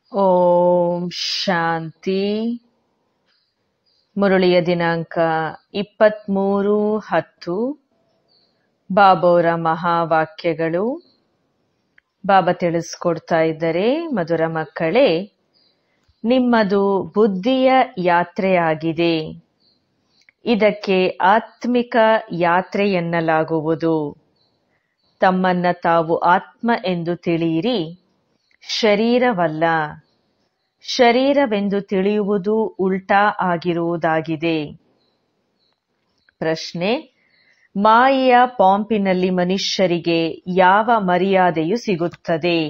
ಓಂ ಶಾಂತಿ ಮುರುಳಿಯ ದಿನಾಂಕ ಇಪ್ಪತ್ತ್ಮೂರು ಹತ್ತು ಬಾಬೋರ ಮಹಾವಾಕ್ಯಗಳು ಬಾಬಾ ತಿಳಿಸ್ಕೊಡ್ತಾ ಇದ್ದಾರೆ ಮಧುರ ಮಕ್ಕಳೇ ನಿಮ್ಮದು ಬುದ್ಧಿಯ ಯಾತ್ರೆಯಾಗಿದೆ ಇದಕ್ಕೆ ಆತ್ಮಿಕ ಯಾತ್ರೆ ಎನ್ನಲಾಗುವುದು ತಮ್ಮನ್ನ ತಾವು ಆತ್ಮ ಎಂದು ತಿಳಿಯಿರಿ ಶರೀರವಲ್ಲ ಶರೀರವೆಂದು ತಿಳಿಯುವುದು ಉಲ್ಟಾ ಆಗಿರುವುದಾಗಿದೆ ಪ್ರಶ್ನೆ ಮಾಯೆಯ ಪಾಂಪಿನಲ್ಲಿ ಮನುಷ್ಯರಿಗೆ ಯಾವ ಮರ್ಯಾದೆಯು ಸಿಗುತ್ತದೆ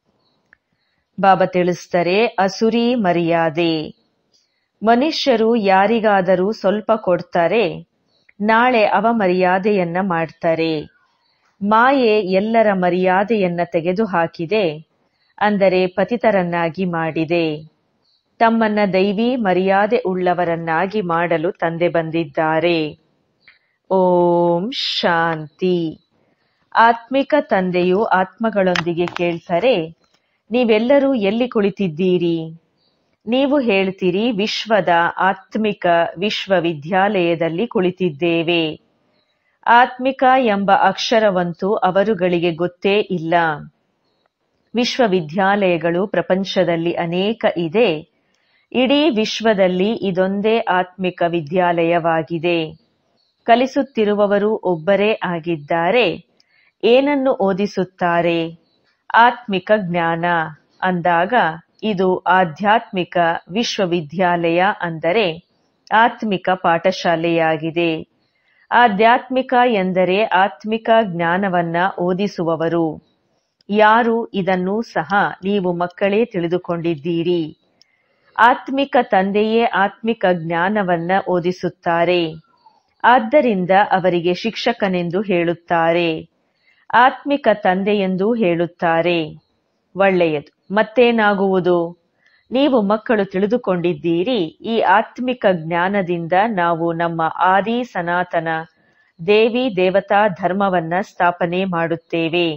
ಬಾಬಾ ತಿಳಿಸ್ತಾರೆ ಅಸುರಿ ಮರ್ಯಾದೆ ಮನುಷ್ಯರು ಯಾರಿಗಾದರೂ ಸ್ವಲ್ಪ ಕೊಡ್ತಾರೆ ನಾಳೆ ಅವಮರ್ಯಾದೆಯನ್ನ ಮಾಡ್ತಾರೆ ಮಾಯೆ ಎಲ್ಲರ ಮರ್ಯಾದೆಯನ್ನ ತೆಗೆದುಹಾಕಿದೆ ಅಂದರೆ ಪತಿತರನ್ನಾಗಿ ಮಾಡಿದೆ ತಮ್ಮನ್ನ ದೈವಿ ಮರ್ಯಾದೆ ಉಳ್ಳವರನ್ನಾಗಿ ಮಾಡಲು ತಂದೆ ಬಂದಿದ್ದಾರೆ ಓಂ ಶಾಂತಿ ಆತ್ಮಿಕ ತಂದೆಯು ಆತ್ಮಗಳೊಂದಿಗೆ ಕೇಳ್ತಾರೆ ನೀವೆಲ್ಲರೂ ಎಲ್ಲಿ ಕುಳಿತಿದ್ದೀರಿ ನೀವು ಹೇಳ್ತೀರಿ ವಿಶ್ವದ ಆತ್ಮಿಕ ವಿಶ್ವವಿದ್ಯಾಲಯದಲ್ಲಿ ಕುಳಿತಿದ್ದೇವೆ ಆತ್ಮಿಕ ಎಂಬ ಅಕ್ಷರವಂತೂ ಅವರುಗಳಿಗೆ ಗೊತ್ತೇ ಇಲ್ಲ ವಿಶ್ವವಿದ್ಯಾಲಯಗಳು ಪ್ರಪಂಚದಲ್ಲಿ ಅನೇಕ ಇದೆ ಇಡೀ ವಿಶ್ವದಲ್ಲಿ ಇದೊಂದೇ ಆತ್ಮಿಕ ವಿದ್ಯಾಲಯವಾಗಿದೆ ಕಲಿಸುತ್ತಿರುವವರು ಒಬ್ಬರೇ ಆಗಿದ್ದಾರೆ ಏನನ್ನು ಓದಿಸುತ್ತಾರೆ ಆತ್ಮಿಕ ಜ್ಞಾನ ಅಂದಾಗ ಇದು ಆಧ್ಯಾತ್ಮಿಕ ವಿಶ್ವವಿದ್ಯಾಲಯ ಅಂದರೆ ಆತ್ಮಿಕ ಪಾಠಶಾಲೆಯಾಗಿದೆ ಆಧ್ಯಾತ್ಮಿಕ ಎಂದರೆ ಆತ್ಮಿಕ ಜ್ಞಾನವನ್ನ ಓದಿಸುವವರು ಯಾರು ಇದನ್ನು ಸಹ ನೀವು ಮಕ್ಕಳೇ ತಿಳಿದುಕೊಂಡಿದ್ದೀರಿ ಆತ್ಮಿಕ ತಂದೆಯೇ ಆತ್ಮಿಕ ಜ್ಞಾನವನ್ನ ಓದಿಸುತ್ತಾರೆ ಆದ್ದರಿಂದ ಅವರಿಗೆ ಶಿಕ್ಷಕನೆಂದು ಹೇಳುತ್ತಾರೆ ಆತ್ಮಿಕ ತಂದೆಯೆಂದು ಹೇಳುತ್ತಾರೆ ಒಳ್ಳೆಯದು ಮತ್ತೇನಾಗುವುದು ನೀವು ಮಕ್ಕಳು ತಿಳಿದುಕೊಂಡಿದ್ದೀರಿ ಈ ಆತ್ಮಿಕ ಜ್ಞಾನದಿಂದ ನಾವು ನಮ್ಮ ಆದಿ ಸನಾತನ ದೇವಿ ದೇವತಾ ಧರ್ಮವನ್ನ ಸ್ಥಾಪನೆ ಮಾಡುತ್ತೇವೆ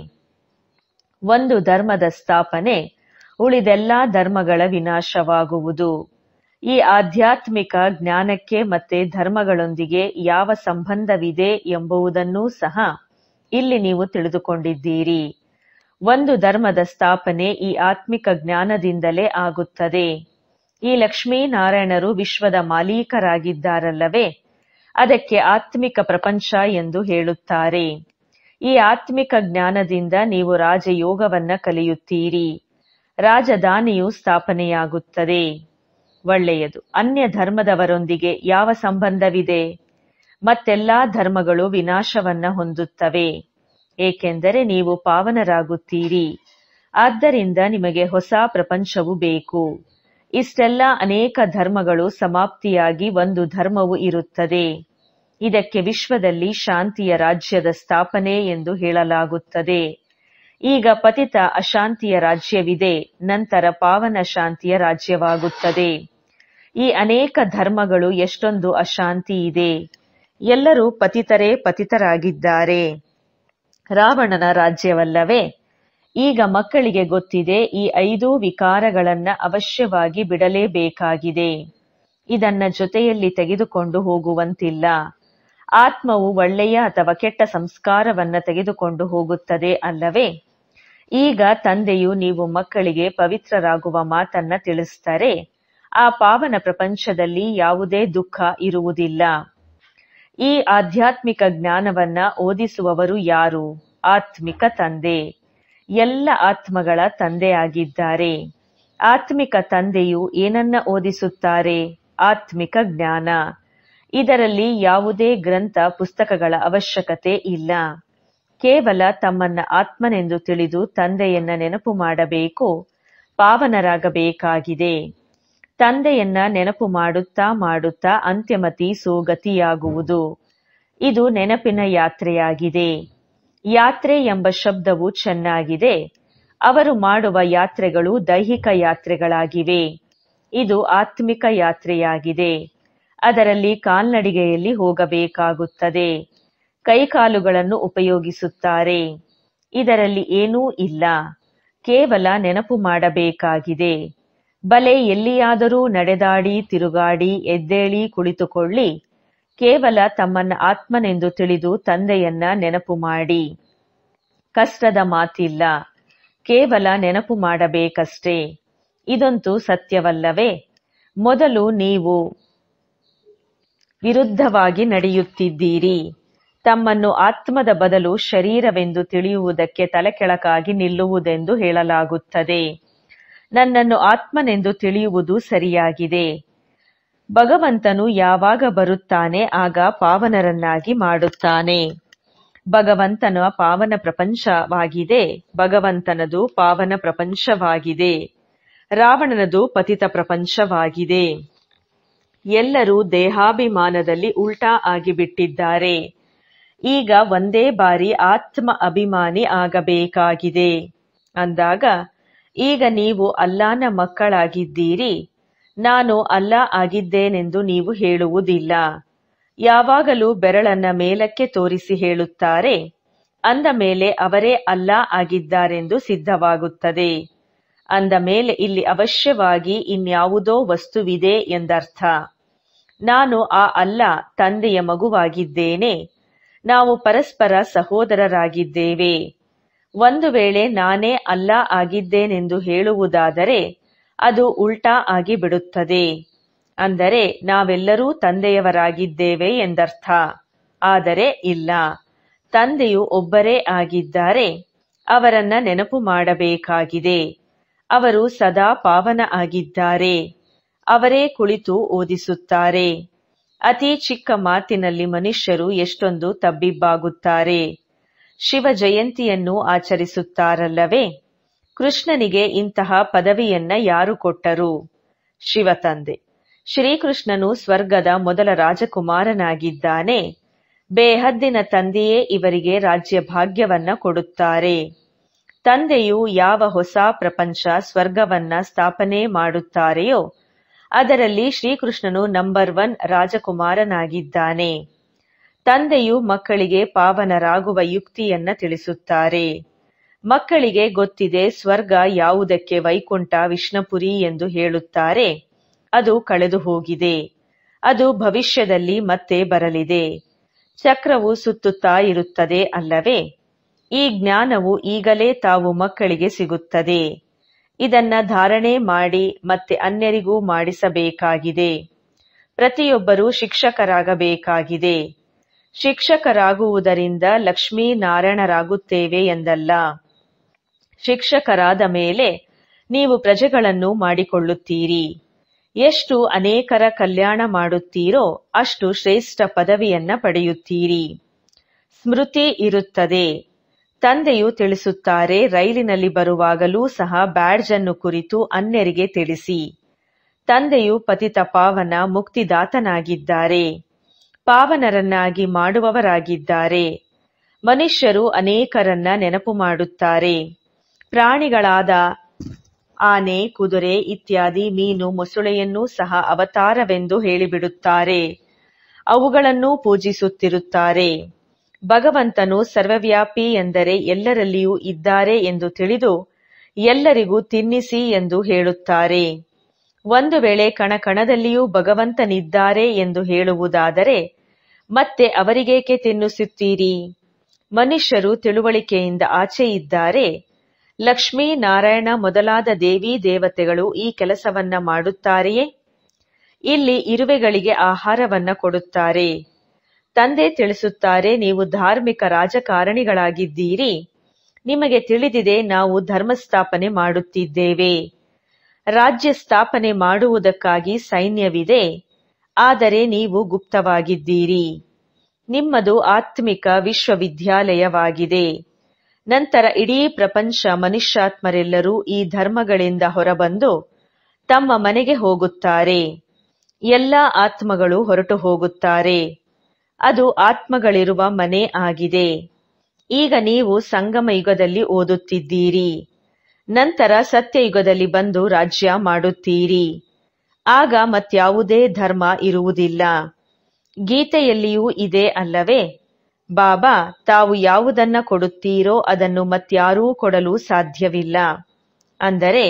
ಒಂದು ಧರ್ಮದ ಸ್ಥಾಪನೆ ಉಳಿದೆಲ್ಲ ಧರ್ಮಗಳ ವಿನಾಶವಾಗುವುದು ಈ ಆಧ್ಯಾತ್ಮಿಕ ಜ್ಞಾನಕ್ಕೆ ಮತ್ತೆ ಧರ್ಮಗಳೊಂದಿಗೆ ಯಾವ ಸಂಬಂಧವಿದೆ ಎಂಬುದನ್ನೂ ಸಹ ಇಲ್ಲಿ ನೀವು ತಿಳಿದುಕೊಂಡಿದ್ದೀರಿ ಒಂದು ಧರ್ಮದ ಸ್ಥಾಪನೆ ಈ ಆತ್ಮಿಕ ಜ್ಞಾನದಿಂದಲೇ ಆಗುತ್ತದೆ ಈ ಲಕ್ಷ್ಮೀನಾರಾಯಣರು ವಿಶ್ವದ ಮಾಲೀಕರಾಗಿದ್ದಾರಲ್ಲವೇ ಅದಕ್ಕೆ ಆತ್ಮಿಕ ಪ್ರಪಂಚ ಎಂದು ಹೇಳುತ್ತಾರೆ ಈ ಆತ್ಮಿಕ ಜ್ಞಾನದಿಂದ ನೀವು ರಾಜಯೋಗವನ್ನ ಕಲಿಯುತ್ತೀರಿ ರಾಜಧಾನಿಯು ಸ್ಥಾಪನೆಯಾಗುತ್ತದೆ ಒಳ್ಳೆಯದು ಅನ್ಯ ಧರ್ಮದವರೊಂದಿಗೆ ಯಾವ ಸಂಬಂಧವಿದೆ ಮತ್ತೆಲ್ಲಾ ಧರ್ಮಗಳು ವಿನಾಶವನ್ನ ಹೊಂದುತ್ತವೆ ಏಕೆಂದರೆ ನೀವು ಪಾವನರಾಗುತ್ತೀರಿ ಆದ್ದರಿಂದ ನಿಮಗೆ ಹೊಸ ಪ್ರಪಂಚವು ಬೇಕು ಇಷ್ಟೆಲ್ಲ ಅನೇಕ ಧರ್ಮಗಳು ಸಮಾಪ್ತಿಯಾಗಿ ಒಂದು ಧರ್ಮವು ಇರುತ್ತದೆ ಇದಕ್ಕೆ ವಿಶ್ವದಲ್ಲಿ ಶಾಂತಿಯ ರಾಜ್ಯದ ಸ್ಥಾಪನೆ ಎಂದು ಹೇಳಲಾಗುತ್ತದೆ ಈಗ ಪತಿತ ಅಶಾಂತಿಯ ರಾಜ್ಯವಿದೆ ನಂತರ ಪಾವನ ಶಾಂತಿಯ ರಾಜ್ಯವಾಗುತ್ತದೆ ಈ ಅನೇಕ ಧರ್ಮಗಳು ಎಷ್ಟೊಂದು ಅಶಾಂತಿ ಇದೆ ಎಲ್ಲರೂ ಪತಿತರೇ ಪತಿತರಾಗಿದ್ದಾರೆ ರಾವಣನ ರಾಜ್ಯವಲ್ಲವೇ ಈಗ ಮಕ್ಕಳಿಗೆ ಗೊತ್ತಿದೆ ಈ ಐದು ವಿಕಾರಗಳನ್ನ ಅವಶ್ಯವಾಗಿ ಬಿಡಲೇಬೇಕಾಗಿದೆ ಇದನ್ನ ಜೊತೆಯಲ್ಲಿ ತೆಗೆದುಕೊಂಡು ಹೋಗುವಂತಿಲ್ಲ ಆತ್ಮವು ಒಳ್ಳೆಯ ಅಥವಾ ಕೆಟ್ಟ ಸಂಸ್ಕಾರವನ್ನ ತೆಗೆದುಕೊಂಡು ಹೋಗುತ್ತದೆ ಅಲ್ಲವೇ ಈಗ ತಂದೆಯು ನೀವು ಮಕ್ಕಳಿಗೆ ಪವಿತ್ರರಾಗುವ ಮಾತನ್ನ ತಿಳಿಸ್ತಾರೆ ಆ ಪಾವನ ಪ್ರಪಂಚದಲ್ಲಿ ಯಾವುದೇ ದುಃಖ ಇರುವುದಿಲ್ಲ ಈ ಆಧ್ಯಾತ್ಮಿಕ ಜ್ಞಾನವನ್ನ ಓದಿಸುವವರು ಯಾರು ಆತ್ಮಿಕ ತಂದೆ ಎಲ್ಲ ಆತ್ಮಗಳ ತಂದೆಯಾಗಿದ್ದಾರೆ ಆತ್ಮಿಕ ತಂದೆಯು ಏನನ್ನ ಓದಿಸುತ್ತಾರೆ ಆತ್ಮಿಕ ಜ್ಞಾನ ಇದರಲ್ಲಿ ಯಾವುದೇ ಗ್ರಂಥ ಪುಸ್ತಕಗಳ ಅವಶ್ಯಕತೆ ಇಲ್ಲ ಕೇವಲ ತಮ್ಮನ್ನ ಆತ್ಮನೆಂದು ತಿಳಿದು ತಂದೆಯನ್ನ ನೆನಪು ಮಾಡಬೇಕು ಪಾವನರಾಗಬೇಕಾಗಿದೆ ತಂದೆಯನ್ನ ನೆನಪು ಮಾಡುತ್ತಾ ಮಾಡುತ್ತಾ ಅಂತ್ಯಮತಿ ಸೋಗತಿಯಾಗುವುದು ಇದು ನೆನಪಿನ ಯಾತ್ರೆಯಾಗಿದೆ ಯಾತ್ರೆ ಎಂಬ ಶಬ್ದವು ಚೆನ್ನಾಗಿದೆ ಅವರು ಮಾಡುವ ಯಾತ್ರೆಗಳು ದೈಹಿಕ ಯಾತ್ರೆಗಳಾಗಿವೆ ಇದು ಆತ್ಮಿಕ ಯಾತ್ರೆಯಾಗಿದೆ ಅದರಲ್ಲಿ ಕಾಲ್ನಡಿಗೆಯಲ್ಲಿ ಹೋಗಬೇಕಾಗುತ್ತದೆ ಕೈಕಾಲುಗಳನ್ನು ಉಪಯೋಗಿಸುತ್ತಾರೆ ಇದರಲ್ಲಿ ಏನೂ ಇಲ್ಲ ಕೇವಲ ನೆನಪು ಮಾಡಬೇಕಾಗಿದೆ ಬಲೆ ಎಲ್ಲಿಯಾದರೂ ನಡೆದಾಡಿ ತಿರುಗಾಡಿ ಎದ್ದೇಳಿ ಕುಳಿತುಕೊಳ್ಳಿ ಕೇವಲ ತಮ್ಮನ್ನ ಆತ್ಮನೆಂದು ತಿಳಿದು ತಂದೆಯನ್ನ ನೆನಪು ಮಾಡಿ ಕಷ್ಟದ ಮಾತಿಲ್ಲ ಕೇವಲ ನೆನಪು ಮಾಡಬೇಕಷ್ಟೇ ಇದಂತೂ ಸತ್ಯವಲ್ಲವೇ ಮೊದಲು ನೀವು ವಿರುದ್ಧವಾಗಿ ನಡೆಯುತ್ತಿದ್ದೀರಿ ತಮ್ಮನ್ನು ಆತ್ಮದ ಬದಲು ಶರೀರವೆಂದು ತಿಳಿಯುವುದಕ್ಕೆ ತಲೆಕೆಳಕಾಗಿ ನಿಲ್ಲುವುದೆಂದು ಹೇಳಲಾಗುತ್ತದೆ ನನ್ನನ್ನು ಆತ್ಮನೆಂದು ತಿಳಿಯುವುದು ಸರಿಯಾಗಿದೆ ಭಗವಂತನು ಯಾವಾಗ ಬರುತ್ತಾನೆ ಆಗ ಪಾವನರನ್ನಾಗಿ ಮಾಡುತ್ತಾನೆ ಭಗವಂತನ ಪಾವನ ಪ್ರಪಂಚವಾಗಿದೆ ಭಗವಂತನದು ಪಾವನ ಪ್ರಪಂಚವಾಗಿದೆ ರಾವಣನದು ಪತಿತ ಪ್ರಪಂಚವಾಗಿದೆ ಎಲ್ಲರೂ ದೇಹಾಭಿಮಾನದಲ್ಲಿ ಉಲ್ಟಾ ಆಗಿಬಿಟ್ಟಿದ್ದಾರೆ ಈಗ ಒಂದೇ ಬಾರಿ ಆತ್ಮ ಅಭಿಮಾನಿ ಆಗಬೇಕಾಗಿದೆ ಅಂದಾಗ ಈಗ ನೀವು ಅಲ್ಲಾನ ಮಕ್ಕಳಾಗಿದ್ದೀರಿ ನಾನು ಅಲ್ಲಾ ಆಗಿದ್ದೇನೆಂದು ನೀವು ಹೇಳುವುದಿಲ್ಲ ಯಾವಾಗಲೂ ಬೆರಳನ್ನ ಮೇಲಕ್ಕೆ ತೋರಿಸಿ ಹೇಳುತ್ತಾರೆ ಅಂದ ಮೇಲೆ ಅವರೇ ಅಲ್ಲಾ ಆಗಿದ್ದಾರೆಂದು ಸಿದ್ಧವಾಗುತ್ತದೆ ಅಂದ ಮೇಲೆ ಇಲ್ಲಿ ಅವಶ್ಯವಾಗಿ ಇನ್ಯಾವುದೋ ವಸ್ತುವಿದೆ ಎಂದರ್ಥ ನಾನು ಆ ಅಲ್ಲ ತಂದೆಯ ಮಗುವಾಗಿದ್ದೇನೆ ನಾವು ಪರಸ್ಪರ ಸಹೋದರರಾಗಿದ್ದೇವೆ ಒಂದು ವೇಳೆ ನಾನೇ ಅಲ್ಲ ಆಗಿದ್ದೇನೆಂದು ಹೇಳುವುದಾದರೆ ಅದು ಉಲ್ಟಾ ಆಗಿ ಬಿಡುತ್ತದೆ ಅಂದರೆ ನಾವೆಲ್ಲರೂ ತಂದೆಯವರಾಗಿದ್ದೇವೆ ಎಂದರ್ಥ ಆದರೆ ಇಲ್ಲ ತಂದೆಯು ಒಬ್ಬರೇ ಆಗಿದ್ದಾರೆ ಅವರನ್ನ ನೆನಪು ಮಾಡಬೇಕಾಗಿದೆ ಅವರು ಸದಾ ಪಾವನ ಆಗಿದ್ದಾರೆ ಅವರೇ ಕುಳಿತು ಓದಿಸುತ್ತಾರೆ ಅತಿ ಚಿಕ್ಕ ಮಾತಿನಲ್ಲಿ ಮನುಷ್ಯರು ಎಷ್ಟೊಂದು ತಬ್ಬಿಬ್ಬಾಗುತ್ತಾರೆ ಶಿವ ಜಯಂತಿಯನ್ನು ಆಚರಿಸುತ್ತಾರಲ್ಲವೇ ಕೃಷ್ಣನಿಗೆ ಇಂತಹ ಪದವಿಯನ್ನ ಯಾರು ಕೊಟ್ಟರು ಶಿವ ತಂದೆ ಶ್ರೀಕೃಷ್ಣನು ಸ್ವರ್ಗದ ಮೊದಲ ರಾಜಕುಮಾರನಾಗಿದ್ದಾನೆ ಬೇಹದ್ದಿನ ತಂದೆಯೇ ಇವರಿಗೆ ರಾಜ್ಯ ಭಾಗ್ಯವನ್ನ ಕೊಡುತ್ತಾರೆ ತಂದೆಯು ಯಾವ ಹೊಸ ಪ್ರಪಂಚ ಸ್ವರ್ಗವನ್ನ ಸ್ಥಾಪನೆ ಮಾಡುತ್ತಾರೆಯೋ ಅದರಲ್ಲಿ ಶ್ರೀಕೃಷ್ಣನು ನಂಬರ್ ಒನ್ ರಾಜಕುಮಾರನಾಗಿದ್ದಾನೆ ತಂದೆಯು ಮಕ್ಕಳಿಗೆ ಪಾವನರಾಗುವ ಯುಕ್ತಿಯನ್ನ ತಿಳಿಸುತ್ತಾರೆ ಮಕ್ಕಳಿಗೆ ಗೊತ್ತಿದೆ ಸ್ವರ್ಗ ಯಾವುದಕ್ಕೆ ವೈಕುಂಠ ವಿಷ್ಣುಪುರಿ ಎಂದು ಹೇಳುತ್ತಾರೆ ಅದು ಕಳೆದು ಹೋಗಿದೆ ಅದು ಭವಿಷ್ಯದಲ್ಲಿ ಮತ್ತೆ ಬರಲಿದೆ ಚಕ್ರವು ಸುತ್ತುತ್ತಾ ಇರುತ್ತದೆ ಅಲ್ಲವೇ ಈ ಜ್ಞಾನವು ಈಗಲೇ ತಾವು ಮಕ್ಕಳಿಗೆ ಸಿಗುತ್ತದೆ ಇದನ್ನ ಧಾರಣೆ ಮಾಡಿ ಮತ್ತೆ ಅನ್ಯರಿಗೂ ಮಾಡಿಸಬೇಕಾಗಿದೆ ಪ್ರತಿಯೊಬ್ಬರೂ ಶಿಕ್ಷಕರಾಗಬೇಕಾಗಿದೆ ಶಿಕ್ಷಕರಾಗುವುದರಿಂದ ಲಕ್ಷ್ಮೀನಾರಾಯಣರಾಗುತ್ತೇವೆ ಎಂದಲ್ಲ ಶಿಕ್ಷಕರಾದ ಮೇಲೆ ನೀವು ಪ್ರಜೆಗಳನ್ನು ಮಾಡಿಕೊಳ್ಳುತ್ತೀರಿ ಎಷ್ಟು ಅನೇಕರ ಕಲ್ಯಾಣ ಮಾಡುತ್ತೀರೋ ಅಷ್ಟು ಶ್ರೇಷ್ಠ ಪದವಿಯನ್ನ ಪಡೆಯುತ್ತೀರಿ ಸ್ಮೃತಿ ಇರುತ್ತದೆ ತಂದೆಯು ತಿಳಿಸುತ್ತಾರೆ ರೈಲಿನಲ್ಲಿ ಬರುವಾಗಲೂ ಸಹ ಬ್ಯಾಡ್ಜ್ ಅನ್ನು ಕುರಿತು ಅನ್ಯರಿಗೆ ತಿಳಿಸಿ ತಂದೆಯು ಪತಿತ ಪಾವನ ಮುಕ್ತಿದಾತನಾಗಿದ್ದಾರೆ ಪಾವನರನ್ನಾಗಿ ಮಾಡುವವರಾಗಿದ್ದಾರೆ ಮನುಷ್ಯರು ಅನೇಕರನ್ನ ನೆನಪು ಮಾಡುತ್ತಾರೆ ಪ್ರಾಣಿಗಳಾದ ಆನೆ ಕುದುರೆ ಇತ್ಯಾದಿ ಮೀನು ಮೊಸಳೆಯನ್ನೂ ಸಹ ಅವತಾರವೆಂದು ಹೇಳಿಬಿಡುತ್ತಾರೆ ಅವುಗಳನ್ನೂ ಪೂಜಿಸುತ್ತಿರುತ್ತಾರೆ ಭಗವಂತನು ಸರ್ವವ್ಯಾಪಿ ಎಂದರೆ ಎಲ್ಲರಲ್ಲಿಯೂ ಇದ್ದಾರೆ ಎಂದು ತಿಳಿದು ಎಲ್ಲರಿಗೂ ತಿನ್ನಿಸಿ ಎಂದು ಹೇಳುತ್ತಾರೆ ಒಂದು ವೇಳೆ ಕಣಕಣದಲ್ಲಿಯೂ ಭಗವಂತನಿದ್ದಾರೆ ಎಂದು ಹೇಳುವುದಾದರೆ ಮತ್ತೆ ಅವರಿಗೇಕೆ ತಿನ್ನಿಸುತ್ತೀರಿ ಮನುಷ್ಯರು ತಿಳುವಳಿಕೆಯಿಂದ ಆಚೆ ಇದ್ದಾರೆ ಲಕ್ಷ್ಮೀ ನಾರಾಯಣ ಮೊದಲಾದ ದೇವಿ ದೇವತೆಗಳು ಈ ಕೆಲಸವನ್ನ ಮಾಡುತ್ತಾರೆಯೇ ಇಲ್ಲಿ ಇರುವೆಗಳಿಗೆ ಆಹಾರವನ್ನ ಕೊಡುತ್ತಾರೆ ತಂದೆ ತಿಳಿಸುತ್ತಾರೆ ನೀವು ಧಾರ್ಮಿಕ ರಾಜಕಾರಣಿಗಳಾಗಿದ್ದೀರಿ ನಿಮಗೆ ತಿಳಿದಿದೆ ನಾವು ಧರ್ಮ ಸ್ಥಾಪನೆ ಮಾಡುತ್ತಿದ್ದೇವೆ ರಾಜ್ಯ ಸ್ಥಾಪನೆ ಮಾಡುವುದಕ್ಕಾಗಿ ಸೈನ್ಯವಿದೆ ಆದರೆ ನೀವು ಗುಪ್ತವಾಗಿದ್ದೀರಿ ನಿಮ್ಮದು ಆತ್ಮಿಕ ವಿಶ್ವವಿದ್ಯಾಲಯವಾಗಿದೆ ನಂತರ ಇಡೀ ಪ್ರಪಂಚ ಮನುಷ್ಯಾತ್ಮರೆಲ್ಲರೂ ಈ ಧರ್ಮಗಳಿಂದ ಹೊರಬಂದು ತಮ್ಮ ಮನೆಗೆ ಹೋಗುತ್ತಾರೆ ಎಲ್ಲ ಆತ್ಮಗಳು ಹೊರಟು ಹೋಗುತ್ತಾರೆ ಅದು ಆತ್ಮಗಳಿರುವ ಮನೆ ಆಗಿದೆ ಈಗ ನೀವು ಸಂಗಮ ಯುಗದಲ್ಲಿ ಓದುತ್ತಿದ್ದೀರಿ ನಂತರ ಸತ್ಯಯುಗದಲ್ಲಿ ಬಂದು ರಾಜ್ಯ ಮಾಡುತ್ತೀರಿ ಆಗ ಮತ್ಯಾವುದೇ ಧರ್ಮ ಇರುವುದಿಲ್ಲ ಗೀತೆಯಲ್ಲಿಯೂ ಇದೆ ಅಲ್ಲವೇ ಬಾಬಾ ತಾವು ಯಾವುದನ್ನ ಕೊಡುತ್ತೀರೋ ಅದನ್ನು ಮತ್ಯಾರೂ ಕೊಡಲು ಸಾಧ್ಯವಿಲ್ಲ ಅಂದರೆ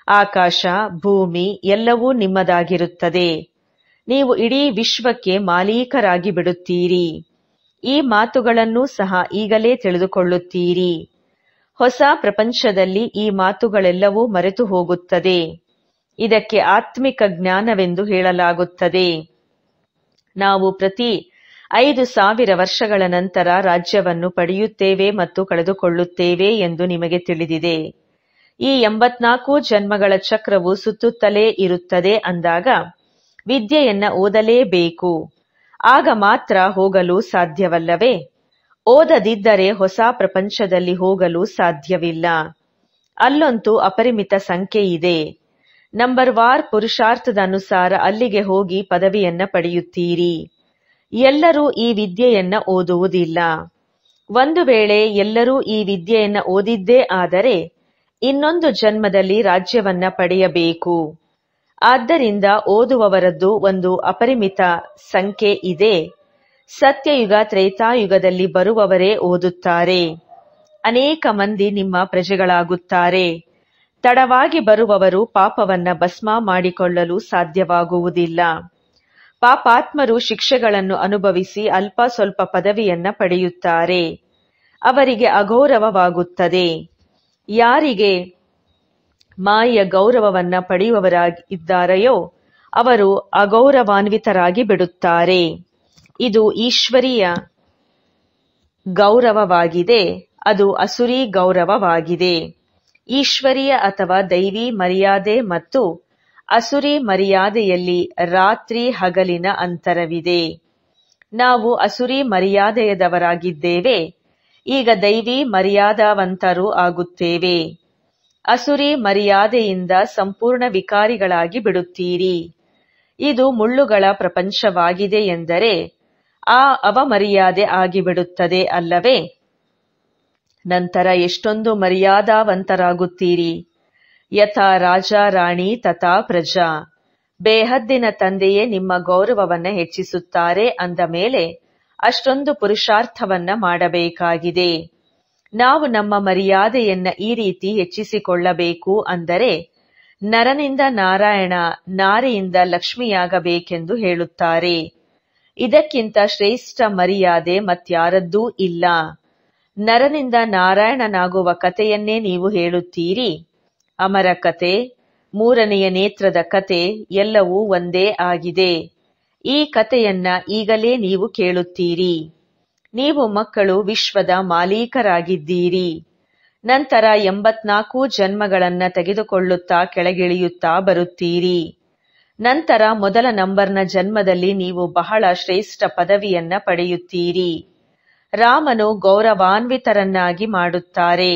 ಆಕಾಶ ಭೂಮಿ ಎಲ್ಲವೂ ನಿಮ್ಮದಾಗಿರುತ್ತದೆ ನೀವು ಇಡೀ ವಿಶ್ವಕ್ಕೆ ಮಾಲೀಕರಾಗಿ ಬಿಡುತ್ತೀರಿ ಈ ಮಾತುಗಳನ್ನು ಸಹ ಈಗಲೇ ತಿಳಿದುಕೊಳ್ಳುತ್ತೀರಿ ಹೊಸ ಪ್ರಪಂಚದಲ್ಲಿ ಈ ಮಾತುಗಳೆಲ್ಲವೂ ಮರೆತು ಹೋಗುತ್ತದೆ ಇದಕ್ಕೆ ಆತ್ಮಿಕ ಜ್ಞಾನವೆಂದು ಹೇಳಲಾಗುತ್ತದೆ ನಾವು ಪ್ರತಿ ಐದು ಸಾವಿರ ವರ್ಷಗಳ ನಂತರ ರಾಜ್ಯವನ್ನು ಪಡೆಯುತ್ತೇವೆ ಮತ್ತು ಕಳೆದುಕೊಳ್ಳುತ್ತೇವೆ ಎಂದು ನಿಮಗೆ ತಿಳಿದಿದೆ ಈ ಎಂಬತ್ನಾಲ್ಕು ಜನ್ಮಗಳ ಚಕ್ರವು ಸುತ್ತುತ್ತಲೇ ಇರುತ್ತದೆ ಅಂದಾಗ ವಿದ್ಯೆಯನ್ನ ಓದಲೇಬೇಕು ಆಗ ಮಾತ್ರ ಹೋಗಲು ಸಾಧ್ಯವಲ್ಲವೇ ಓದದಿದ್ದರೆ ಹೊಸ ಪ್ರಪಂಚದಲ್ಲಿ ಹೋಗಲು ಸಾಧ್ಯವಿಲ್ಲ ಅಲ್ಲಂತೂ ಅಪರಿಮಿತ ಸಂಖ್ಯೆ ಇದೆ ನಂಬರ್ ವಾರ್ ಪುರುಷಾರ್ಥದ ಅನುಸಾರ ಅಲ್ಲಿಗೆ ಹೋಗಿ ಪದವಿಯನ್ನ ಪಡೆಯುತ್ತೀರಿ ಎಲ್ಲರೂ ಈ ವಿದ್ಯೆಯನ್ನ ಓದುವುದಿಲ್ಲ ಒಂದು ವೇಳೆ ಎಲ್ಲರೂ ಈ ವಿದ್ಯೆಯನ್ನ ಓದಿದ್ದೇ ಆದರೆ ಇನ್ನೊಂದು ಜನ್ಮದಲ್ಲಿ ರಾಜ್ಯವನ್ನ ಪಡೆಯಬೇಕು ಆದ್ದರಿಂದ ಓದುವವರದ್ದು ಒಂದು ಅಪರಿಮಿತ ಸಂಖ್ಯೆ ಇದೆ ಸತ್ಯಯುಗ ತ್ರೇತಾಯುಗದಲ್ಲಿ ಬರುವವರೇ ಓದುತ್ತಾರೆ ಅನೇಕ ಮಂದಿ ನಿಮ್ಮ ಪ್ರಜೆಗಳಾಗುತ್ತಾರೆ ತಡವಾಗಿ ಬರುವವರು ಪಾಪವನ್ನ ಭಸ್ಮ ಮಾಡಿಕೊಳ್ಳಲು ಸಾಧ್ಯವಾಗುವುದಿಲ್ಲ ಪಾಪಾತ್ಮರು ಶಿಕ್ಷೆಗಳನ್ನು ಅನುಭವಿಸಿ ಅಲ್ಪ ಸ್ವಲ್ಪ ಪದವಿಯನ್ನ ಪಡೆಯುತ್ತಾರೆ ಅವರಿಗೆ ಅಗೌರವವಾಗುತ್ತದೆ ಯಾರಿಗೆ ಮಾಯೆಯ ಗೌರವವನ್ನ ಪಡೆಯುವವರಾಗಿದ್ದಾರೆಯೋ ಅವರು ಅಗೌರವಾನ್ವಿತರಾಗಿ ಬಿಡುತ್ತಾರೆ ಇದು ಈಶ್ವರೀಯ ಗೌರವವಾಗಿದೆ ಅದು ಅಸುರಿ ಗೌರವವಾಗಿದೆ ಈಶ್ವರೀಯ ಅಥವಾ ದೈವಿ ಮರ್ಯಾದೆ ಮತ್ತು ಅಸುರಿ ಮರ್ಯಾದೆಯಲ್ಲಿ ರಾತ್ರಿ ಹಗಲಿನ ಅಂತರವಿದೆ ನಾವು ಅಸುರಿ ಮರ್ಯಾದೆಯದವರಾಗಿದ್ದೇವೆ ಈಗ ದೈವಿ ಮರ್ಯಾದಾವಂತರೂ ಆಗುತ್ತೇವೆ ಅಸುರಿ ಮರ್ಯಾದೆಯಿಂದ ಸಂಪೂರ್ಣ ವಿಕಾರಿಗಳಾಗಿ ಬಿಡುತ್ತೀರಿ ಇದು ಮುಳ್ಳುಗಳ ಪ್ರಪಂಚವಾಗಿದೆ ಎಂದರೆ ಆ ಅವಮರ್ಯಾದೆ ಆಗಿಬಿಡುತ್ತದೆ ಅಲ್ಲವೇ ನಂತರ ಎಷ್ಟೊಂದು ಮರ್ಯಾದಾವಂತರಾಗುತ್ತೀರಿ ಯಥಾ ರಾಜ ರಾಣಿ ತಥಾ ಪ್ರಜಾ ಬೇಹದ್ದಿನ ತಂದೆಯೇ ನಿಮ್ಮ ಗೌರವವನ್ನ ಹೆಚ್ಚಿಸುತ್ತಾರೆ ಅಂದ ಮೇಲೆ ಅಷ್ಟೊಂದು ಪುರುಷಾರ್ಥವನ್ನ ಮಾಡಬೇಕಾಗಿದೆ ನಾವು ನಮ್ಮ ಮರ್ಯಾದೆಯನ್ನ ಈ ರೀತಿ ಹೆಚ್ಚಿಸಿಕೊಳ್ಳಬೇಕು ಅಂದರೆ ನರನಿಂದ ನಾರಾಯಣ ನಾರಿಯಿಂದ ಲಕ್ಷ್ಮಿಯಾಗಬೇಕೆಂದು ಹೇಳುತ್ತಾರೆ ಇದಕ್ಕಿಂತ ಶ್ರೇಷ್ಠ ಮರ್ಯಾದೆ ಮತ್ಯಾರದ್ದೂ ಇಲ್ಲ ನರನಿಂದ ನಾರಾಯಣನಾಗುವ ಕಥೆಯನ್ನೇ ನೀವು ಹೇಳುತ್ತೀರಿ ಅಮರ ಕತೆ ಮೂರನೆಯ ನೇತ್ರದ ಕತೆ ಎಲ್ಲವೂ ಒಂದೇ ಆಗಿದೆ ಈ ಕಥೆಯನ್ನ ಈಗಲೇ ನೀವು ಕೇಳುತ್ತೀರಿ ನೀವು ಮಕ್ಕಳು ವಿಶ್ವದ ಮಾಲೀಕರಾಗಿದ್ದೀರಿ ನಂತರ ಎಂಬತ್ನಾಲ್ಕು ಜನ್ಮಗಳನ್ನ ತೆಗೆದುಕೊಳ್ಳುತ್ತಾ ಕೆಳಗಿಳಿಯುತ್ತಾ ಬರುತ್ತೀರಿ ನಂತರ ಮೊದಲ ನಂಬರ್ನ ಜನ್ಮದಲ್ಲಿ ನೀವು ಬಹಳ ಶ್ರೇಷ್ಠ ಪದವಿಯನ್ನ ಪಡೆಯುತ್ತೀರಿ ರಾಮನು ಗೌರವಾನ್ವಿತರನ್ನಾಗಿ ಮಾಡುತ್ತಾರೆ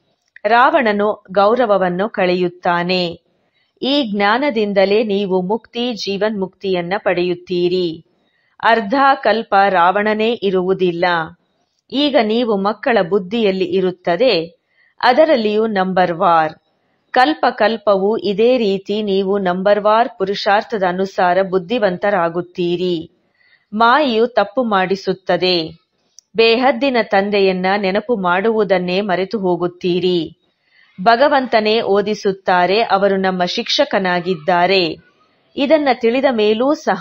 ರಾವಣನು ಗೌರವವನ್ನು ಕಳೆಯುತ್ತಾನೆ ಈ ಜ್ಞಾನದಿಂದಲೇ ನೀವು ಮುಕ್ತಿ ಜೀವನ್ಮುಕ್ತಿಯನ್ನ ಪಡೆಯುತ್ತೀರಿ ಅರ್ಧ ಕಲ್ಪ ರಾವಣನೇ ಇರುವುದಿಲ್ಲ ಈಗ ನೀವು ಮಕ್ಕಳ ಬುದ್ಧಿಯಲ್ಲಿ ಇರುತ್ತದೆ ಅದರಲ್ಲಿಯೂ ನಂಬರ್ ವಾರ್ ಕಲ್ಪ ಕಲ್ಪವು ಇದೇ ರೀತಿ ನೀವು ನಂಬರ್ ವಾರ್ ಪುರುಷಾರ್ಥದ ಅನುಸಾರ ಬುದ್ಧಿವಂತರಾಗುತ್ತೀರಿ ಮಾಯೆಯು ತಪ್ಪು ಮಾಡಿಸುತ್ತದೆ ಬೇಹದ್ದಿನ ತಂದೆಯನ್ನ ನೆನಪು ಮಾಡುವುದನ್ನೇ ಮರೆತು ಹೋಗುತ್ತೀರಿ ಭಗವಂತನೇ ಓದಿಸುತ್ತಾರೆ ಅವರು ನಮ್ಮ ಶಿಕ್ಷಕನಾಗಿದ್ದಾರೆ ಇದನ್ನ ತಿಳಿದ ಮೇಲೂ ಸಹ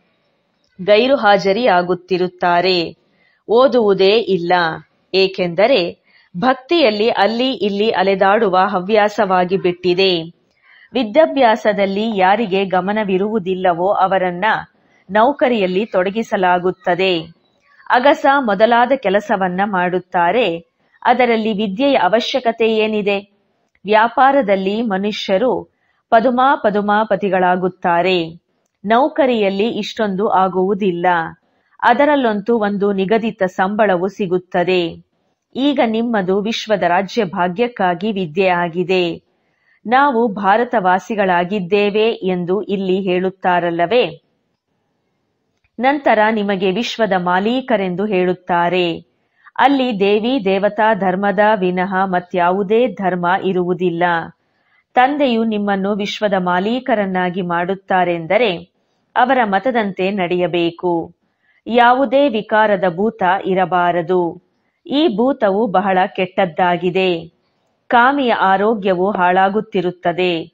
ಗೈರು ಹಾಜರಿಯಾಗುತ್ತಿರುತ್ತಾರೆ ಓದುವುದೇ ಇಲ್ಲ ಏಕೆಂದರೆ ಭಕ್ತಿಯಲ್ಲಿ ಅಲ್ಲಿ ಇಲ್ಲಿ ಅಲೆದಾಡುವ ಹವ್ಯಾಸವಾಗಿ ಬಿಟ್ಟಿದೆ ವಿದ್ಯಾಭ್ಯಾಸದಲ್ಲಿ ಯಾರಿಗೆ ಗಮನವಿರುವುದಿಲ್ಲವೋ ಅವರನ್ನ ನೌಕರಿಯಲ್ಲಿ ತೊಡಗಿಸಲಾಗುತ್ತದೆ ಅಗಸ ಮೊದಲಾದ ಕೆಲಸವನ್ನ ಮಾಡುತ್ತಾರೆ ಅದರಲ್ಲಿ ವಿದ್ಯೆಯ ಅವಶ್ಯಕತೆ ಏನಿದೆ ವ್ಯಾಪಾರದಲ್ಲಿ ಮನುಷ್ಯರು ಪದುಮಾ ಪದುಮಾಪತಿಗಳಾಗುತ್ತಾರೆ ನೌಕರಿಯಲ್ಲಿ ಇಷ್ಟೊಂದು ಆಗುವುದಿಲ್ಲ ಅದರಲ್ಲಂತೂ ಒಂದು ನಿಗದಿತ ಸಂಬಳವು ಸಿಗುತ್ತದೆ ಈಗ ನಿಮ್ಮದು ವಿಶ್ವದ ರಾಜ್ಯ ಭಾಗ್ಯಕ್ಕಾಗಿ ವಿದ್ಯೆ ಆಗಿದೆ ನಾವು ಭಾರತವಾಸಿಗಳಾಗಿದ್ದೇವೆ ಎಂದು ಇಲ್ಲಿ ಹೇಳುತ್ತಾರಲ್ಲವೇ ನಂತರ ನಿಮಗೆ ವಿಶ್ವದ ಮಾಲೀಕರೆಂದು ಹೇಳುತ್ತಾರೆ ಅಲ್ಲಿ ದೇವಿ ದೇವತಾ ಧರ್ಮದ ವಿನಃ ಮತ್ಯಾವುದೇ ಧರ್ಮ ಇರುವುದಿಲ್ಲ ತಂದೆಯು ನಿಮ್ಮನ್ನು ವಿಶ್ವದ ಮಾಲೀಕರನ್ನಾಗಿ ಮಾಡುತ್ತಾರೆಂದರೆ ಅವರ ಮತದಂತೆ ನಡೆಯಬೇಕು ಯಾವುದೇ ವಿಕಾರದ ಭೂತ ಇರಬಾರದು ಈ ಭೂತವು ಬಹಳ ಕೆಟ್ಟದ್ದಾಗಿದೆ ಕಾಮಿಯ ಆರೋಗ್ಯವು ಹಾಳಾಗುತ್ತಿರುತ್ತದೆ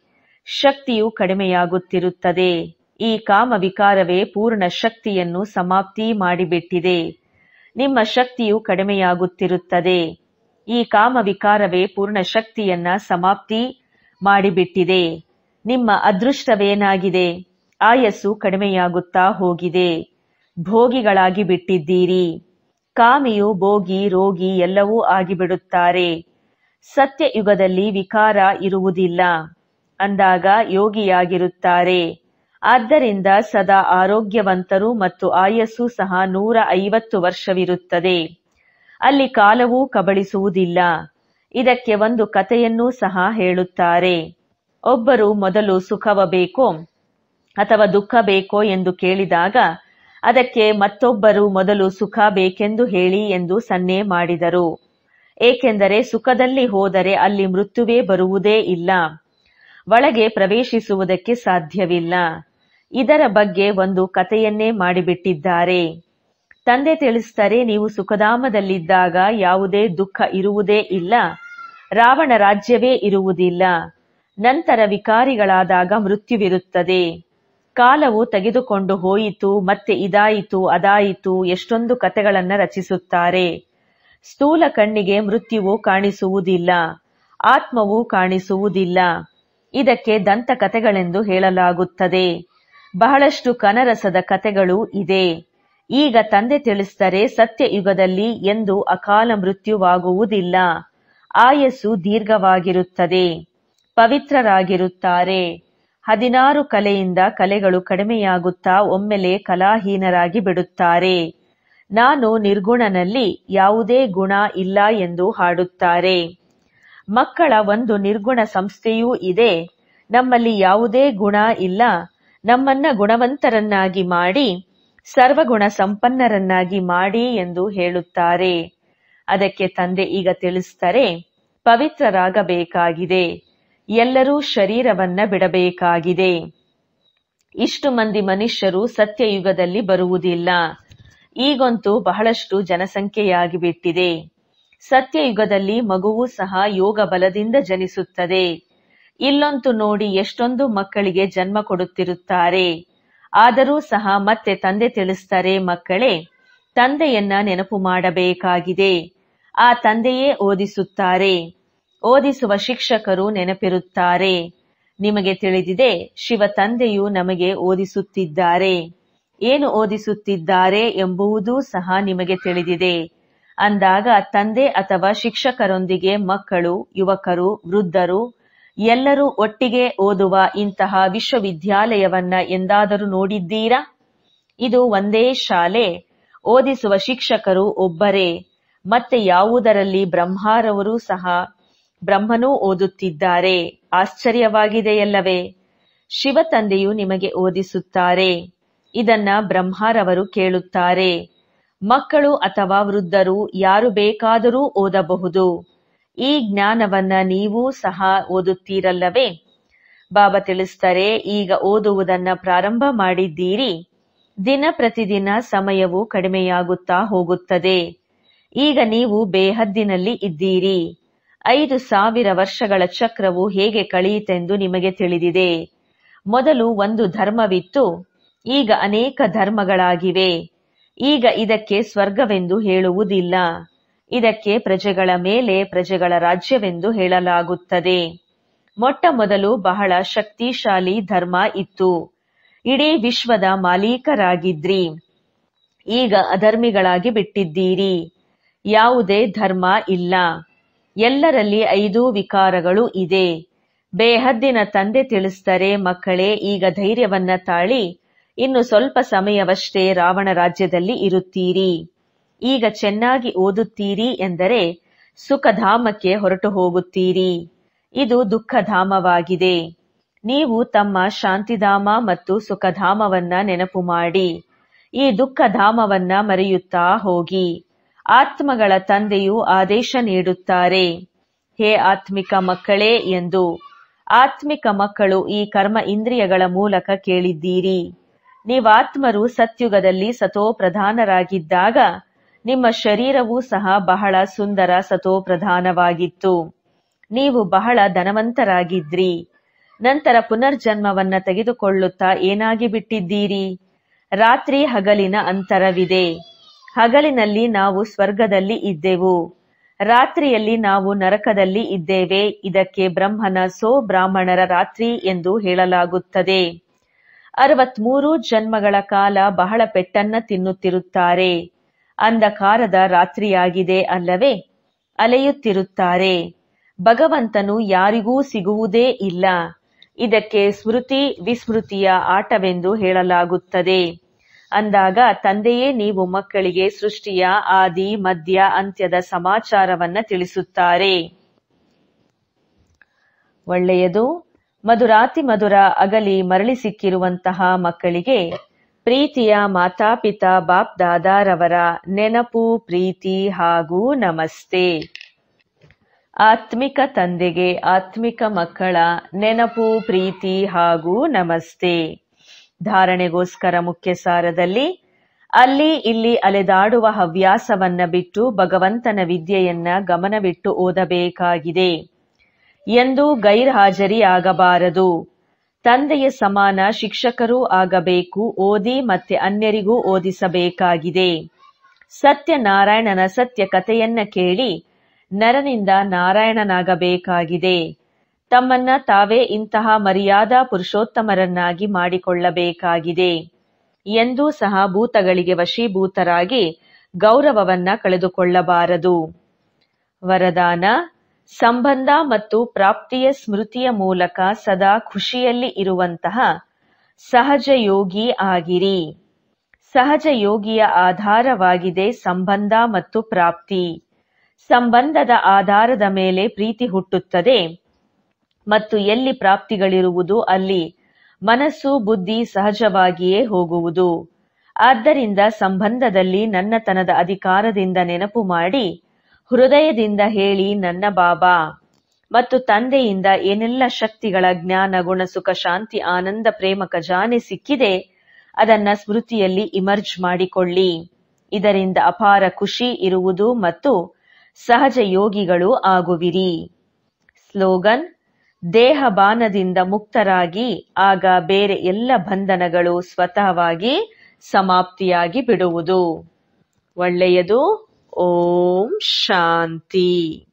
ಶಕ್ತಿಯು ಕಡಿಮೆಯಾಗುತ್ತಿರುತ್ತದೆ ಈ ಕಾಮ ವಿಕಾರವೇ ಪೂರ್ಣ ಶಕ್ತಿಯನ್ನು ಸಮಾಪ್ತಿ ಮಾಡಿಬಿಟ್ಟಿದೆ ನಿಮ್ಮ ಶಕ್ತಿಯು ಕಡಿಮೆಯಾಗುತ್ತಿರುತ್ತದೆ ಈ ಕಾಮ ವಿಕಾರವೇ ಪೂರ್ಣ ಶಕ್ತಿಯನ್ನ ಸಮಾಪ್ತಿ ಮಾಡಿಬಿಟ್ಟಿದೆ ನಿಮ್ಮ ಅದೃಷ್ಟವೇನಾಗಿದೆ ಆಯಸ್ಸು ಕಡಿಮೆಯಾಗುತ್ತಾ ಹೋಗಿದೆ ಭೋಗಿಗಳಾಗಿ ಬಿಟ್ಟಿದ್ದೀರಿ ಕಾಮಿಯು ಭೋಗಿ ರೋಗಿ ಎಲ್ಲವೂ ಆಗಿಬಿಡುತ್ತಾರೆ ಸತ್ಯಯುಗದಲ್ಲಿ ವಿಕಾರ ಇರುವುದಿಲ್ಲ ಅಂದಾಗ ಯೋಗಿಯಾಗಿರುತ್ತಾರೆ ಆದ್ದರಿಂದ ಸದಾ ಆರೋಗ್ಯವಂತರು ಮತ್ತು ಆಯಸ್ಸು ಸಹ ನೂರ ಐವತ್ತು ವರ್ಷವಿರುತ್ತದೆ ಅಲ್ಲಿ ಕಾಲವೂ ಕಬಳಿಸುವುದಿಲ್ಲ ಇದಕ್ಕೆ ಒಂದು ಕಥೆಯನ್ನೂ ಸಹ ಹೇಳುತ್ತಾರೆ ಒಬ್ಬರು ಮೊದಲು ಸುಖವ ಬೇಕೋ ಅಥವಾ ದುಃಖ ಬೇಕೋ ಎಂದು ಕೇಳಿದಾಗ ಅದಕ್ಕೆ ಮತ್ತೊಬ್ಬರು ಮೊದಲು ಸುಖ ಬೇಕೆಂದು ಹೇಳಿ ಎಂದು ಸನ್ನೆ ಮಾಡಿದರು ಏಕೆಂದರೆ ಸುಖದಲ್ಲಿ ಹೋದರೆ ಅಲ್ಲಿ ಮೃತ್ಯುವೇ ಬರುವುದೇ ಇಲ್ಲ ಒಳಗೆ ಪ್ರವೇಶಿಸುವುದಕ್ಕೆ ಸಾಧ್ಯವಿಲ್ಲ ಇದರ ಬಗ್ಗೆ ಒಂದು ಕಥೆಯನ್ನೇ ಮಾಡಿಬಿಟ್ಟಿದ್ದಾರೆ ತಂದೆ ತಿಳಿಸ್ತಾರೆ ನೀವು ಸುಖಧಾಮದಲ್ಲಿದ್ದಾಗ ಯಾವುದೇ ದುಃಖ ಇರುವುದೇ ಇಲ್ಲ ರಾವಣ ರಾಜ್ಯವೇ ಇರುವುದಿಲ್ಲ ನಂತರ ವಿಕಾರಿಗಳಾದಾಗ ಮೃತ್ಯುವಿರುತ್ತದೆ ಕಾಲವು ತೆಗೆದುಕೊಂಡು ಹೋಯಿತು ಮತ್ತೆ ಇದಾಯಿತು ಅದಾಯಿತು ಎಷ್ಟೊಂದು ಕತೆಗಳನ್ನ ರಚಿಸುತ್ತಾರೆ ಸ್ಥೂಲ ಕಣ್ಣಿಗೆ ಮೃತ್ಯುವು ಕಾಣಿಸುವುದಿಲ್ಲ ಆತ್ಮವು ಕಾಣಿಸುವುದಿಲ್ಲ ಇದಕ್ಕೆ ದಂತಕಥೆಗಳೆಂದು ಹೇಳಲಾಗುತ್ತದೆ ಬಹಳಷ್ಟು ಕನರಸದ ಕತೆಗಳು ಇದೆ ಈಗ ತಂದೆ ತಿಳಿಸ್ತಾರೆ ಸತ್ಯಯುಗದಲ್ಲಿ ಎಂದು ಅಕಾಲ ಮೃತ್ಯುವಾಗುವುದಿಲ್ಲ ಆಯಸ್ಸು ದೀರ್ಘವಾಗಿರುತ್ತದೆ ಪವಿತ್ರರಾಗಿರುತ್ತಾರೆ ಹದಿನಾರು ಕಲೆಯಿಂದ ಕಲೆಗಳು ಕಡಿಮೆಯಾಗುತ್ತಾ ಒಮ್ಮೆಲೆ ಕಲಾಹೀನರಾಗಿ ಬಿಡುತ್ತಾರೆ ನಾನು ನಿರ್ಗುಣನಲ್ಲಿ ಯಾವುದೇ ಗುಣ ಇಲ್ಲ ಎಂದು ಹಾಡುತ್ತಾರೆ ಮಕ್ಕಳ ಒಂದು ನಿರ್ಗುಣ ಸಂಸ್ಥೆಯೂ ಇದೆ ನಮ್ಮಲ್ಲಿ ಯಾವುದೇ ಗುಣ ಇಲ್ಲ ನಮ್ಮನ್ನ ಗುಣವಂತರನ್ನಾಗಿ ಮಾಡಿ ಸರ್ವಗುಣ ಸಂಪನ್ನರನ್ನಾಗಿ ಮಾಡಿ ಎಂದು ಹೇಳುತ್ತಾರೆ ಅದಕ್ಕೆ ತಂದೆ ಈಗ ತಿಳಿಸ್ತಾರೆ ಪವಿತ್ರರಾಗಬೇಕಾಗಿದೆ ಎಲ್ಲರೂ ಶರೀರವನ್ನ ಬಿಡಬೇಕಾಗಿದೆ ಇಷ್ಟು ಮಂದಿ ಮನುಷ್ಯರು ಸತ್ಯಯುಗದಲ್ಲಿ ಬರುವುದಿಲ್ಲ ಈಗಂತೂ ಬಹಳಷ್ಟು ಜನಸಂಖ್ಯೆಯಾಗಿ ಬಿಟ್ಟಿದೆ ಸತ್ಯಯುಗದಲ್ಲಿ ಮಗುವು ಸಹ ಯೋಗ ಬಲದಿಂದ ಜನಿಸುತ್ತದೆ ಇಲ್ಲಂತೂ ನೋಡಿ ಎಷ್ಟೊಂದು ಮಕ್ಕಳಿಗೆ ಜನ್ಮ ಕೊಡುತ್ತಿರುತ್ತಾರೆ ಆದರೂ ಸಹ ಮತ್ತೆ ತಂದೆ ತಿಳಿಸ್ತಾರೆ ಮಕ್ಕಳೇ ತಂದೆಯನ್ನ ನೆನಪು ಮಾಡಬೇಕಾಗಿದೆ ಆ ತಂದೆಯೇ ಓದಿಸುತ್ತಾರೆ ಓದಿಸುವ ಶಿಕ್ಷಕರು ನೆನಪಿರುತ್ತಾರೆ ನಿಮಗೆ ತಿಳಿದಿದೆ ಶಿವ ತಂದೆಯು ನಮಗೆ ಓದಿಸುತ್ತಿದ್ದಾರೆ ಏನು ಓದಿಸುತ್ತಿದ್ದಾರೆ ಎಂಬುದೂ ಸಹ ನಿಮಗೆ ತಿಳಿದಿದೆ ಅಂದಾಗ ತಂದೆ ಅಥವಾ ಶಿಕ್ಷಕರೊಂದಿಗೆ ಮಕ್ಕಳು ಯುವಕರು ವೃದ್ಧರು ಎಲ್ಲರೂ ಒಟ್ಟಿಗೆ ಓದುವ ಇಂತಹ ವಿಶ್ವವಿದ್ಯಾಲಯವನ್ನ ಎಂದಾದರೂ ನೋಡಿದ್ದೀರಾ ಇದು ಒಂದೇ ಶಾಲೆ ಓದಿಸುವ ಶಿಕ್ಷಕರು ಒಬ್ಬರೇ ಮತ್ತೆ ಯಾವುದರಲ್ಲಿ ಬ್ರಹ್ಮಾರವರು ಸಹ ಬ್ರಹ್ಮನೂ ಓದುತ್ತಿದ್ದಾರೆ ಆಶ್ಚರ್ಯವಾಗಿದೆಯಲ್ಲವೇ ಶಿವ ತಂದೆಯು ನಿಮಗೆ ಓದಿಸುತ್ತಾರೆ ಇದನ್ನ ಬ್ರಹ್ಮಾರವರು ಕೇಳುತ್ತಾರೆ ಮಕ್ಕಳು ಅಥವಾ ವೃದ್ಧರು ಯಾರು ಬೇಕಾದರೂ ಓದಬಹುದು ಈ ಜ್ಞಾನವನ್ನ ನೀವೂ ಸಹ ಓದುತ್ತೀರಲ್ಲವೇ ಬಾಬಾ ತಿಳಿಸ್ತಾರೆ ಈಗ ಓದುವುದನ್ನ ಪ್ರಾರಂಭ ಮಾಡಿದ್ದೀರಿ ದಿನ ಪ್ರತಿದಿನ ಸಮಯವು ಕಡಿಮೆಯಾಗುತ್ತಾ ಹೋಗುತ್ತದೆ ಈಗ ನೀವು ಬೇಹದ್ದಿನಲ್ಲಿ ಇದ್ದೀರಿ ಐದು ಸಾವಿರ ವರ್ಷಗಳ ಚಕ್ರವು ಹೇಗೆ ಕಳೆಯಿತೆಂದು ನಿಮಗೆ ತಿಳಿದಿದೆ ಮೊದಲು ಒಂದು ಧರ್ಮವಿತ್ತು ಈಗ ಅನೇಕ ಧರ್ಮಗಳಾಗಿವೆ ಈಗ ಇದಕ್ಕೆ ಸ್ವರ್ಗವೆಂದು ಹೇಳುವುದಿಲ್ಲ ಇದಕ್ಕೆ ಪ್ರಜೆಗಳ ಮೇಲೆ ಪ್ರಜೆಗಳ ರಾಜ್ಯವೆಂದು ಹೇಳಲಾಗುತ್ತದೆ ಮೊಟ್ಟ ಮೊದಲು ಬಹಳ ಶಕ್ತಿಶಾಲಿ ಧರ್ಮ ಇತ್ತು ಇಡೀ ವಿಶ್ವದ ಮಾಲೀಕರಾಗಿದ್ರಿ ಈಗ ಅಧರ್ಮಿಗಳಾಗಿ ಬಿಟ್ಟಿದ್ದೀರಿ ಯಾವುದೇ ಧರ್ಮ ಇಲ್ಲ ಎಲ್ಲರಲ್ಲಿ ಐದು ವಿಕಾರಗಳು ಇದೆ ಬೇಹದ್ದಿನ ತಂದೆ ತಿಳಿಸ್ತಾರೆ ಮಕ್ಕಳೇ ಈಗ ಧೈರ್ಯವನ್ನ ತಾಳಿ ಇನ್ನು ಸ್ವಲ್ಪ ಸಮಯವಷ್ಟೇ ರಾವಣ ರಾಜ್ಯದಲ್ಲಿ ಇರುತ್ತೀರಿ ಈಗ ಚೆನ್ನಾಗಿ ಓದುತ್ತೀರಿ ಎಂದರೆ ಸುಖಧಾಮಕ್ಕೆ ಹೊರಟು ಹೋಗುತ್ತೀರಿ ಇದು ದುಃಖಧಾಮವಾಗಿದೆ ನೀವು ತಮ್ಮ ಶಾಂತಿಧಾಮ ಮತ್ತು ಸುಖಧಾಮವನ್ನ ನೆನಪು ಮಾಡಿ ಈ ದುಃಖಧಾಮವನ್ನ ಮರೆಯುತ್ತಾ ಹೋಗಿ ಆತ್ಮಗಳ ತಂದೆಯು ಆದೇಶ ನೀಡುತ್ತಾರೆ ಹೇ ಆತ್ಮಿಕ ಮಕ್ಕಳೇ ಎಂದು ಆತ್ಮಿಕ ಮಕ್ಕಳು ಈ ಕರ್ಮ ಇಂದ್ರಿಯಗಳ ಮೂಲಕ ಕೇಳಿದ್ದೀರಿ ನೀವಾತ್ಮರು ಸತ್ಯುಗದಲ್ಲಿ ಸತೋಪ್ರಧಾನರಾಗಿದ್ದಾಗ ನಿಮ್ಮ ಶರೀರವೂ ಸಹ ಬಹಳ ಸುಂದರ ಸತೋಪ್ರಧಾನವಾಗಿತ್ತು ನೀವು ಬಹಳ ಧನವಂತರಾಗಿದ್ರಿ ನಂತರ ಪುನರ್ಜನ್ಮವನ್ನ ತೆಗೆದುಕೊಳ್ಳುತ್ತಾ ಏನಾಗಿ ಬಿಟ್ಟಿದ್ದೀರಿ ರಾತ್ರಿ ಹಗಲಿನ ಅಂತರವಿದೆ ಹಗಲಿನಲ್ಲಿ ನಾವು ಸ್ವರ್ಗದಲ್ಲಿ ಇದ್ದೆವು ರಾತ್ರಿಯಲ್ಲಿ ನಾವು ನರಕದಲ್ಲಿ ಇದ್ದೇವೆ ಇದಕ್ಕೆ ಬ್ರಹ್ಮನ ಸೋ ಬ್ರಾಹ್ಮಣರ ರಾತ್ರಿ ಎಂದು ಹೇಳಲಾಗುತ್ತದೆ ಅರವತ್ಮೂರು ಜನ್ಮಗಳ ಕಾಲ ಬಹಳ ಪೆಟ್ಟನ್ನ ತಿನ್ನುತ್ತಿರುತ್ತಾರೆ ಅಂಧಕಾರದ ರಾತ್ರಿಯಾಗಿದೆ ಅಲ್ಲವೇ ಅಲೆಯುತ್ತಿರುತ್ತಾರೆ ಭಗವಂತನು ಯಾರಿಗೂ ಸಿಗುವುದೇ ಇಲ್ಲ ಇದಕ್ಕೆ ಸ್ಮೃತಿ ವಿಸ್ಮೃತಿಯ ಆಟವೆಂದು ಹೇಳಲಾಗುತ್ತದೆ ಅಂದಾಗ ತಂದೆಯೇ ನೀವು ಮಕ್ಕಳಿಗೆ ಸೃಷ್ಟಿಯ ಆದಿ ಮಧ್ಯ ಅಂತ್ಯದ ಸಮಾಚಾರವನ್ನ ತಿಳಿಸುತ್ತಾರೆ ಒಳ್ಳೆಯದು ಮಧುರಾತಿ ಮಧುರ ಅಗಲಿ ಮರಳಿ ಸಿಕ್ಕಿರುವಂತಹ ಮಕ್ಕಳಿಗೆ ಪ್ರೀತಿಯ ಮಾತಾಪಿತಾ ಬಾಪ್ ದಾದಾರವರ ನೆನಪು ಪ್ರೀತಿ ಹಾಗೂ ನಮಸ್ತೆ ಆತ್ಮಿಕ ತಂದೆಗೆ ಆತ್ಮಿಕ ಮಕ್ಕಳ ನೆನಪು ಪ್ರೀತಿ ಹಾಗೂ ನಮಸ್ತೆ ಧಾರಣೆಗೋಸ್ಕರ ಮುಖ್ಯ ಸಾರದಲ್ಲಿ ಅಲ್ಲಿ ಇಲ್ಲಿ ಅಲೆದಾಡುವ ಹವ್ಯಾಸವನ್ನ ಬಿಟ್ಟು ಭಗವಂತನ ವಿದ್ಯೆಯನ್ನ ಗಮನವಿಟ್ಟು ಓದಬೇಕಾಗಿದೆ ಎಂದು ಗೈರ್ಹಾಜರಿಯಾಗಬಾರದು ತಂದೆಯ ಸಮಾನ ಶಿಕ್ಷಕರೂ ಆಗಬೇಕು ಓದಿ ಮತ್ತೆ ಅನ್ಯರಿಗೂ ಓದಿಸಬೇಕಾಗಿದೆ ಸತ್ಯನಾರಾಯಣನ ಸತ್ಯ ಕಥೆಯನ್ನ ಕೇಳಿ ನರನಿಂದ ನಾರಾಯಣನಾಗಬೇಕಾಗಿದೆ ತಮ್ಮನ್ನ ತಾವೇ ಇಂತಹ ಮರ್ಯಾದಾ ಪುರುಷೋತ್ತಮರನ್ನಾಗಿ ಮಾಡಿಕೊಳ್ಳಬೇಕಾಗಿದೆ ಎಂದೂ ಸಹ ಭೂತಗಳಿಗೆ ವಶೀಭೂತರಾಗಿ ಗೌರವವನ್ನ ಕಳೆದುಕೊಳ್ಳಬಾರದು ವರದಾನ ಸಂಬಂಧ ಮತ್ತು ಪ್ರಾಪ್ತಿಯ ಸ್ಮೃತಿಯ ಮೂಲಕ ಸದಾ ಖುಷಿಯಲ್ಲಿ ಇರುವಂತಹ ಸಹಜ ಯೋಗಿ ಆಗಿರಿ ಸಹಜ ಯೋಗಿಯ ಆಧಾರವಾಗಿದೆ ಸಂಬಂಧ ಮತ್ತು ಪ್ರಾಪ್ತಿ ಸಂಬಂಧದ ಆಧಾರದ ಮೇಲೆ ಪ್ರೀತಿ ಹುಟ್ಟುತ್ತದೆ ಮತ್ತು ಎಲ್ಲಿ ಪ್ರಾಪ್ತಿಗಳಿರುವುದು ಅಲ್ಲಿ ಮನಸ್ಸು ಬುದ್ಧಿ ಸಹಜವಾಗಿಯೇ ಹೋಗುವುದು ಆದ್ದರಿಂದ ಸಂಬಂಧದಲ್ಲಿ ನನ್ನತನದ ಅಧಿಕಾರದಿಂದ ನೆನಪು ಮಾಡಿ ಹೃದಯದಿಂದ ಹೇಳಿ ನನ್ನ ಬಾಬಾ ಮತ್ತು ತಂದೆಯಿಂದ ಏನೆಲ್ಲ ಶಕ್ತಿಗಳ ಜ್ಞಾನ ಗುಣ ಸುಖ ಶಾಂತಿ ಆನಂದ ಪ್ರೇಮ ಖಜಾನೆ ಸಿಕ್ಕಿದೆ ಅದನ್ನ ಸ್ಮೃತಿಯಲ್ಲಿ ಇಮರ್ಜ್ ಮಾಡಿಕೊಳ್ಳಿ ಇದರಿಂದ ಅಪಾರ ಖುಷಿ ಇರುವುದು ಮತ್ತು ಸಹಜ ಯೋಗಿಗಳು ಆಗುವಿರಿ ಸ್ಲೋಗನ್ ದೇಹ ಬಾನದಿಂದ ಮುಕ್ತರಾಗಿ ಆಗ ಬೇರೆ ಎಲ್ಲ ಬಂಧನಗಳು ಸ್ವತಃವಾಗಿ ಸಮಾಪ್ತಿಯಾಗಿ ಬಿಡುವುದು ಒಳ್ಳೆಯದು ಓಂ ಶಾಂತಿ